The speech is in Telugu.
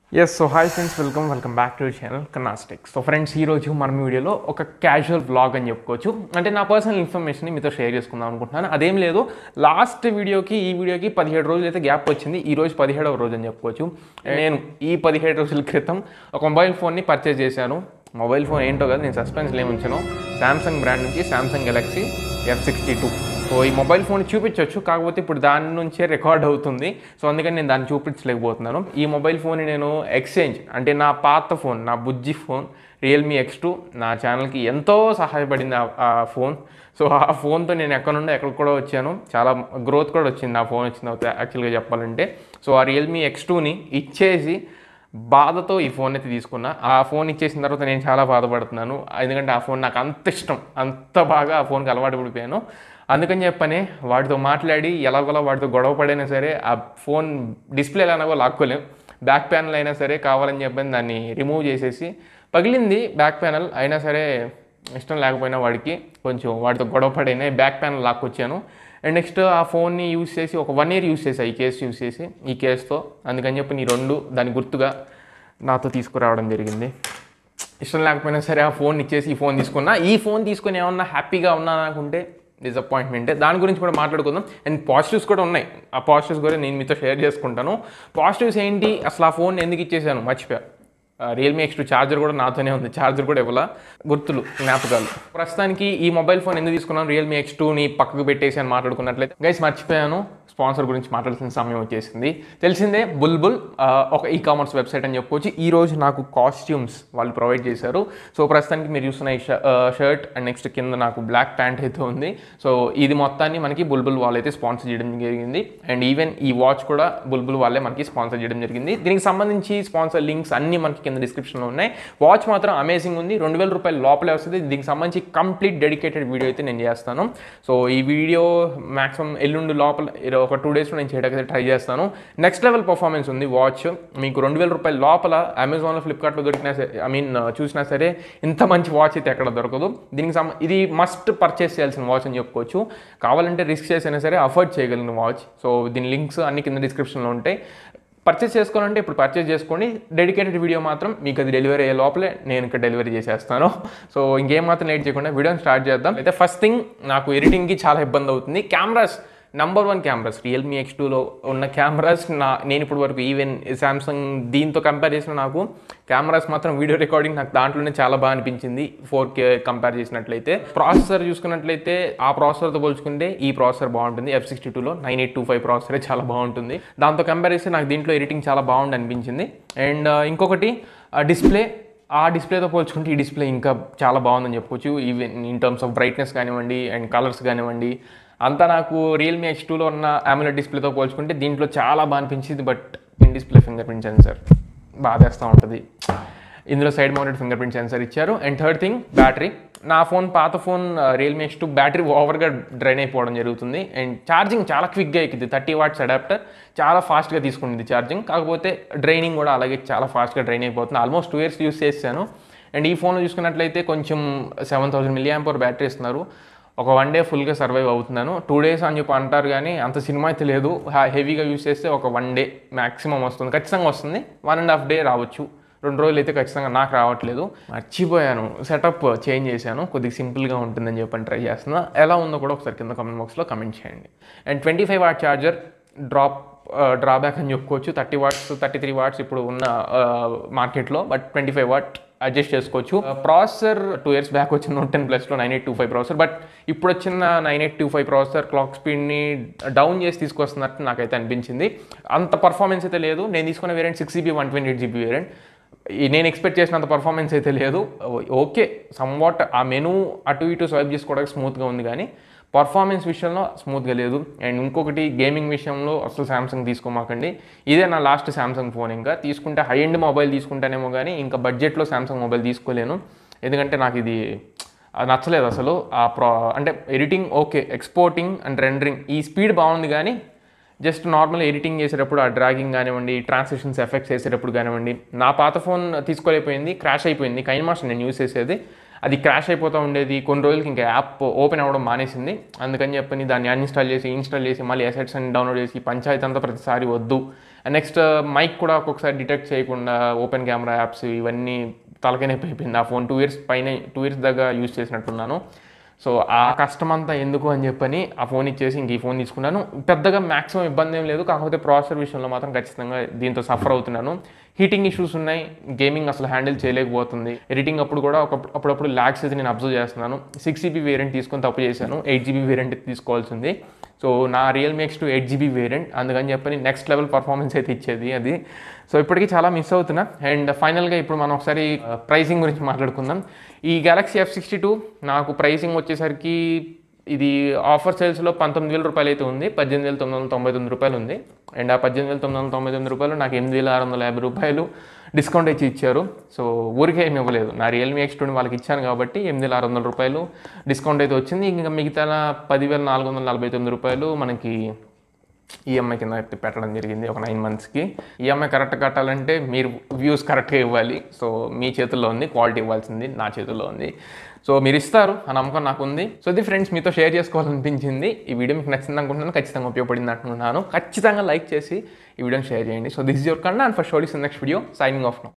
yes so hi friends welcome welcome back to channel కనాస్టిక్ సో ఫ్రెండ్స్ ఈరోజు మన వీడియోలో ఒక క్యాజువల్ బ్లాగ్ అని చెప్పుకోవచ్చు అంటే నా పర్సనల్ ఇన్ఫర్మేషన్ని మీతో షేర్ చేసుకుందాం అనుకుంటున్నాను అదేం లేదు లాస్ట్ వీడియోకి ఈ వీడియోకి పదిహేడు రోజులు అయితే గ్యాప్ వచ్చింది ఈ రోజు పదిహేడవ రోజు అని చెప్పుకోవచ్చు నేను ఈ పదిహేడు రోజుల క్రితం ఒక మొబైల్ ఫోన్ని పర్చేజ్ చేశాను మొబైల్ ఫోన్ ఏంటో కదా నేను సస్పెన్స్లో ఏముంచాను శాంసంగ్ బ్రాండ్ నుంచి Samsung Galaxy F sixty two so ఈ మొబైల్ ఫోన్ చూపించవచ్చు కాకపోతే ఇప్పుడు దాని నుంచే రికార్డ్ అవుతుంది సో అందుకని నేను దాన్ని చూపించలేకపోతున్నాను ఈ మొబైల్ ఫోన్ నేను ఎక్స్చేంజ్ అంటే నా పాత ఫోన్ నా బుజ్జి ఫోన్ రియల్మీ ఎక్స్ టూ నా ఛానల్కి ఎంతో సహాయపడింది ఆ- ఆ ఫోన్ సో ఆ ఫోన్తో నేను ఎక్కడ నుండి ఎక్కడ కూడా వచ్చాను చాలా గ్రోత్ కూడా వచ్చింది ఆ ఫోన్ వచ్చిన తర్వాత యాక్చువల్గా చెప్పాలంటే సో ఆ రియల్మీ ఎక్స్ టూని ఇచ్చేసి బాధతో ఈ ఫోన్ అయితే తీసుకున్నా ఆ ఫోన్ ఇచ్చేసిన తర్వాత నేను చాలా బాధపడుతున్నాను ఎందుకంటే ఆ ఫోన్ నాకు అంత ఇష్టం అంత బాగా ఆ ఫోన్కి అలవాటు పడిపోయాను అందుకని చెప్పని వాటితో మాట్లాడి ఎలాగోలా వాటితో గొడవ పడైనా సరే ఆ ఫోన్ డిస్ప్లే ఎలాగో లాక్కోలేం బ్యాక్ ప్యానల్ అయినా సరే కావాలని చెప్పని దాన్ని రిమూవ్ చేసేసి పగిలింది బ్యాక్ ప్యానల్ అయినా సరే ఇష్టం లేకపోయినా వాడికి కొంచెం వాడితో గొడవ పడైనా బ్యాక్ ప్యానల్ లాక్కొచ్చాను అండ్ నెక్స్ట్ ఆ ఫోన్ని యూస్ చేసి ఒక వన్ ఇయర్ యూస్ చేసా ఈ కేసు యూస్ చేసి ఈ కేసుతో అందుకని చెప్పి ఈ రెండు దాని గుర్తుగా నాతో తీసుకురావడం జరిగింది ఇష్టం లేకపోయినా సరే ఆ ఫోన్ ఇచ్చేసి ఈ ఫోన్ తీసుకున్నా ఈ ఫోన్ తీసుకొని ఏమన్నా హ్యాపీగా ఉన్నా అనుకుంటే డిసప్పాయింట్మెంటే దాని గురించి కూడా మాట్లాడుకుందాం అండ్ పాజిటివ్స్ కూడా ఉన్నాయి ఆ పాజిటివ్స్ కూడా నేను మీతో షేర్ చేసుకుంటాను పాజిటివ్స్ ఏంటి అసలు ఆ ఫోన్ ఎందుకు ఇచ్చేసాను మర్చిపోయా రియల్మీ ఎక్స్ టూ ఛార్జర్ కూడా నాతోనే ఉంది ఛార్జర్ కూడా ఇవ్వాల గుర్తులు జ్ఞాపకాలు ప్రస్తుతానికి ఈ మొబైల్ ఫోన్ ఎందుకు తీసుకున్నాను రియల్మీ ఎక్స్ టూని పక్కకు పెట్టేసి అని మాట్లాడుకున్నట్లయితే గైస్ మర్చిపోయాను స్పాన్సర్ గురించి మాట్లాడాల్సిన సమయం వచ్చేసింది తెలిసిందే బుల్బుల్ ఆ, ఒక ఈ కామర్స్ వెబ్సైట్ అని చెప్పుకోవచ్చు ఈ రోజు నాకు కాస్ట్యూమ్స్ వాళ్ళు ప్రొవైడ్ చేశారు సో ప్రస్తుతానికి మీరు చూస్తున్న ఈ షర్ట్ అండ్ నెక్స్ట్ కింద నాకు బ్లాక్ ప్యాంట్ అయితే ఉంది సో ఇది మొత్తాన్ని మనకి బుల్బుల్ వాళ్ళు అయితే స్పాన్సర్ చేయడం జరిగింది అండ్ ఈవెన్ ఈ వాచ్ కూడా బుల్బుల్ వాళ్ళే మనకి స్పాన్సర్ చేయడం జరిగింది దీనికి సంబంధించి స్పాన్సర్ లింక్స్ అన్ని మనకి కింద డిస్క్రిప్షన్లో ఉన్నాయి వాచ్ మాత్రం అమేజింగ్ ఉంది రెండు వేల రూపాయలు లోపలే వస్తుంది దీనికి సంబంధించి కంప్లీట్ డెడికేటెడ్ వీడియో అయితే నేను చేస్తాను సో ఈ వీడియో మాక్సిమం ఎల్లుండి లోపల ఇర- ఒక టూ డేస్లో నేను చేయడానికి ట్రై చేస్తాను నెక్స్ట్ లెవెల్ పర్ఫార్మెన్స్ ఉంది వాచ్ మీకు రెండు వేల రూపాయల లోపల అమెజాన్లో ఫ్లిప్కార్ట్లో దొరికినా సరే ఐ మీన్ చూసినా సరే ఇంత మంచి వాచ్ అయితే ఎక్కడ దొరకదు దీనికి సంబ ఇది మస్ట్ పర్చేస్ చేయాల్సిన వాచ్ అని చెప్పుకోవచ్చు కావాలంటే రిస్క్ చేసైనా సరే అఫోర్డ్ చేయగలిగిన వాచ్ సో దీని లింక్స్ అన్ని కింద డిస్క్రిప్షన్లో ఉంటాయి పర్చేస్ చేసుకోవాలంటే ఇప్పుడు పర్చేస్ చేసుకోండి డెడికేటెడ్ వీడియో మాత్రం మీకు అది డెలివరీ అయ్యే లోపలే నేను ఇక్కడ డెలివరీ చేసేస్తాను సో ఇంకేం మాత్రం లేట్ చేయకుండా వీడియోని స్టార్ట్ చేద్దాం అయితే ఫస్ట్ థింగ్ నాకు ఎడిటింగ్కి చాలా ఇబ్బంది అవుతుంది cameras number one cameras Realme X టూలో ఉన్న కెమెరాస్ నా నేను ఇప్పుడు వరకు ఈవెన్ శాంసంగ్ దీంతో కంపేర్ చేసిన నాకు కెమెరాస్ మాత్రం వీడియో రికార్డింగ్ నాకు దాంట్లోనే చాలా బాగా అనిపించింది ఫోర్ కే కంపేర్ చేసినట్లయితే ప్రాసెసర్ చూసుకున్నట్లయితే ఆ ప్రాసెసర్తో పోల్చుకుంటే ఈ ప్రాసెసర్ బాగుంటుంది ఎఫ్ సిక్స్టీ టూలో నైన్ ఎయిట్ టూ ఫైవ్ ప్రాసెసరే చాలా బాగుంటుంది దాంతో కంపేర్ చేస్తే నాకు దీంట్లో ఎడిటింగ్ చాలా బాగుంది అనిపించింది అండ్ ఇంకొకటి డిస్ప్లే ఆ డిస్ప్లేతో పోల్చుకుంటే ఈ డిస్ప్లే ఇంకా చాలా బాగుందని చెప్పుకోవచ్చు even in terms of brightness కానివ్వండి అండ్ కలర్స్ కానివ్వండి అంతా నాకు రియల్మీ ఎక్స్ టూలో ఉన్న AMOLED డిస్ప్లేతో పోల్చుకుంటే దీంట్లో చాలా బాగా అనిపించింది but in display fingerprint sensor బాధేస్తూ ఉంటుంది ఇందులో side mounted fingerprint sensor ఇచ్చారు అండ్ థర్డ్ థింగ్ బ్యాటరీ నా ఫోన్ పాత phone Realme X two battery ఓవర్గా డ్రైన్ అయిపోవడం జరుగుతుంది అండ్ ఛార్జింగ్ చాలా క్విక్గా ఎక్కింది థర్టీ వాట్స్ అడాప్టర్ చాలా ఫాస్ట్గా తీసుకుంటుంది ఛార్జింగ్ కాకపోతే డ్రైనింగ్ కూడా అలాగే చాలా ఫాస్ట్గా డ్రైన్ అయిపోతుంది ఆల్మోస్ట్ టూ ఇయర్స్ యూస్ చేశాను అండ్ ఈ ఫోన్లో చూసుకున్నట్లయితే కొంచెం seven thousand milliamp power battery ఇస్తున్నారు ఒక వన్ డే ఫుల్గా సర్వైవ్ అవుతున్నాను టూ డేస్ అని చెప్పి అంటారు కానీ అంత సినిమా అయితే లేదు హెవీగా యూస్ చేస్తే ఒక వన్ డే మ్యాక్సిమం వస్తుంది ఖచ్చితంగా వస్తుంది వన్ అండ్ హాఫ్ డే రావచ్చు రెండు రోజులు అయితే ఖచ్చితంగా నాకు రావట్లేదు మర్చిపోయాను సెటప్ చేంజ్ చేశాను కొద్దిగా సింపుల్గా ఉంటుందని చెప్పని ట్రై చేస్తున్నా ఎలా ఉందో కూడా ఒకసారి కింద కామెంట్ బాక్స్లో కమెంట్ చేయండి and twenty five watt charger drop drawback అని చెప్పుకోవచ్చు thirty watts thirty three watts ఇప్పుడు ఉన్న మార్కెట్లో but twenty five watt adjust చేసుకోవచ్చు ప్రాసెసర్ టూ ఇయర్స్ బ్యాక్ వచ్చిన నోట్ టెన్ ప్లస్లో nine eight two five processor but ఇప్పుడు వచ్చిన nine eight two five processor clock స్పీడ్ని డౌన్ చేసి తీసుకొస్తున్నట్టు నాకైతే అనిపించింది అంత పర్ఫార్మెన్స్ అయితే లేదు నేను తీసుకున్న variant six GB one twenty eight GB variant ఈ- నేను ఎక్స్పెక్ట్ చేసినంత పర్ఫార్మెన్స్ అయితే లేదు ఓకే సమ్వాట్ ఆ మెనూ అటు ఇటు స్వైప్ చేసుకోవడానికి స్మూత్గా ఉంది కానీ పర్ఫార్మెన్స్ విషయంలో స్మూత్గా లేదు అండ్ ఇంకొకటి గేమింగ్ విషయంలో అసలు శాంసంగ్ తీసుకోమాకండి ఇదే నా లాస్ట్ శాంసంగ్ ఫోన్ ఇంకా తీసుకుంటే హై ఎండ్ మొబైల్ తీసుకుంటానేమో కానీ ఇంకా బడ్జెట్లో శాంసంగ్ మొబైల్ తీసుకోలేను ఎందుకంటే నాకు ఇది అది నచ్చలేదు అసలు ఆ ప్రా అంటే editing okay exporting and rendering ఈ స్పీడ్ బాగుంది కానీ జస్ట్ నార్మల్ ఎడిటింగ్ చేసేటప్పుడు ఆ డ్రాగింగ్ కానివ్వండి ట్రాన్సాక్షన్స్ ఎఫెక్ట్స్ చేసేటప్పుడు కానివ్వండి నా పాత ఫోన్ తీసుకోలేకపోయింది క్రాష్ అయిపోయింది కైన్ మాస్టర్ నేను యూస్ చేసేది అది క్రాష్ అయిపోతూ ఉండేది కొన్ని రోజులకి ఇంకా యాప్ ఓపెన్ అవ్వడం మానేసింది అందుకని చెప్పని దాన్ని అన్ఇన్స్టాల్ చేసి ఇన్స్టాల్ చేసి మళ్ళీ అసెట్స్ అన్ని డౌన్లోడ్ చేసి పంచాయతీ అంతా ప్రతిసారి వద్దు నెక్స్ట్ మైక్ కూడా ఒక్కొక్కసారి డిటెక్ట్ చేయకుండా ఓపెన్ కెమెరా యాప్స్ ఇవన్నీ తలకే నొప్పి అయిపోయింది ఆ ఫోన్ టూ ఇయర్స్ పైన టూ ఇయర్స్ దాకా యూజ్ చేసినట్టున్నాను సో ఆ కష్టం అంతా ఎందుకు అని చెప్పని ఆ ఫోన్ ఇచ్చేసి ఇంక ఈ ఫోన్ తీసుకున్నాను పెద్దగా మ్యాక్సిమం ఇబ్బంది ఏం లేదు కాకపోతే ప్రాసెసర్ విషయంలో మాత్రం ఖచ్చితంగా దీంతో సఫర్ అవుతున్నాను హీటింగ్ ఇష్యూస్ ఉన్నాయి గేమింగ్ అసలు హ్యాండిల్ చేయలేకపోతుంది ఎడిటింగ్ అప్పుడు కూడా ఒక అప్పుడప్పుడు ల్యాక్స్ అయితే నేను అబ్జర్వ్ చేస్తున్నాను సిక్స్ జీబీ వేరియంట్ తీసుకొని తప్పు చేశాను ఎయిట్ జీబీ వేరియంట్ తీసుకోవాల్సింది సో నా Realme X two eight GB variant అందుకని చెప్పని నెక్స్ట్ లెవెల్ పర్ఫార్మెన్స్ అయితే ఇచ్చేది అది సో ఇప్పటికీ చాలా మిస్ అవుతున్నా అండ్ ఫైనల్గా ఇప్పుడు మనం ఒకసారి ప్రైసింగ్ గురించి మాట్లాడుకుందాం ఈ గెలాక్సీ ఎఫ్ సిక్స్టీ టూ నాకు ప్రైసింగ్ వచ్చేసరికి ఇది ఆఫర్ సేల్స్లో పంతొమ్మిది వేల రూపాయలు అయితే ఉంది పద్దెనిమిది వేల తొమ్మిది వందల తొంభై తొమ్మిది రూపాయలు ఉంది అండ్ ఆ పద్దెనిమిది వేల తొమ్మిది వందల తొంభై తొమ్మిది రూపాయలు నాకు ఎనిమిది వేల ఆరు వందల యాభై రూపాయలు డిస్కౌంట్ ఇచ్చి ఇచ్చారు సో ఊరికే ఏమి ఇవ్వలేదు నా రియల్మీ ఎక్స్ టూని వాళ్ళకి ఇచ్చాను కాబట్టి ఎనిమిది వేల ఆరు వందల రూపాయలు డిస్కౌంట్ అయితే వచ్చింది ఇంకా మిగతా పదివేల నాలుగు వందల నలభై తొమ్మిది రూపాయలు మనకి ఈఎంఐ కింద అయితే పెట్టడం జరిగింది ఒక నైన్ మంత్స్కి ఈఎంఐ కరెక్ట్ కట్టాలంటే మీరు వ్యూస్ కరెక్ట్గా ఇవ్వాలి సో మీ చేతుల్లో ఉంది క్వాలిటీ ఇవ్వాల్సింది నా చేతుల్లో ఉంది సో మీరు ఇస్తారు ఆ నమ్మకం నాకు ఉంది సో ఇది ఫ్రెండ్స్ మీతో షేర్ చేసుకోవాలనిపించింది ఈ వీడియో మీకు నచ్చింది అనుకుంటున్నాను ఖచ్చితంగా ఉపయోగపడింది అంటున్నాను ఖచ్చితంగా లైక్ చేసి ఈ వీడియోని షేర్ చేయండి so this is your Kanna and for షోడీస్ next video signing off no